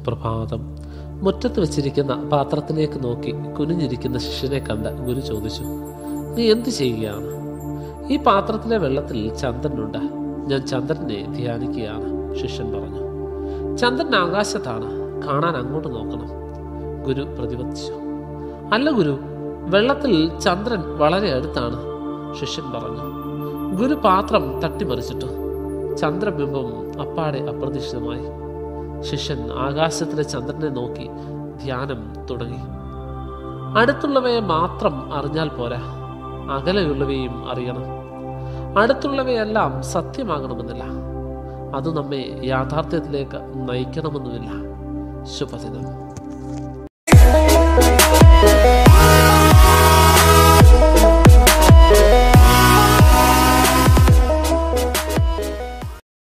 സുപ്രഭാതം മുറ്റത്ത് വെച്ചിരിക്കുന്ന പാത്രത്തിലേക്ക് നോക്കി കുനിഞ്ഞിരിക്കുന്ന ശിഷ്യനെ കണ്ട് ഗുരു ചോദിച്ചു നീ എന്ത് ചെയ്യുകയാണ് ഈ പാത്രത്തിലെ വെള്ളത്തിൽ ചന്ദ്രനുണ്ട് ഞാൻ ചന്ദ്രനെ ധ്യാനിക്കുകയാണ് ശിഷ്യൻ പറഞ്ഞു ചന്ദ്രൻ ആകാശത്താണ് കാണാൻ അങ്ങോട്ട് നോക്കണം ഗുരു പ്രതിപദിച്ചു അല്ല ഗുരു വെള്ളത്തിൽ ചന്ദ്രൻ വളരെ അടുത്താണ് ശിഷ്യൻ പറഞ്ഞു ഗുരു പാത്രം തട്ടിമറിച്ചിട്ടു ചന്ദ്രബിംബം അപ്പാടെ അപ്രതീക്ഷിതമായി ശിഷ്യൻ ആകാശത്തിലെ ചന്ദ്രനെ നോക്കി ധ്യാനം തുടങ്ങി അടുത്തുള്ളവയെ മാത്രം അറിഞ്ഞാൽ പോരാ അകലെയുള്ളവയും അറിയണം അടുത്തുള്ളവയെല്ലാം സത്യമാകണമെന്നില്ല അത് നമ്മെ യാഥാർത്ഥ്യത്തിലേക്ക് നയിക്കണമെന്നുമില്ല ശുഭദിനം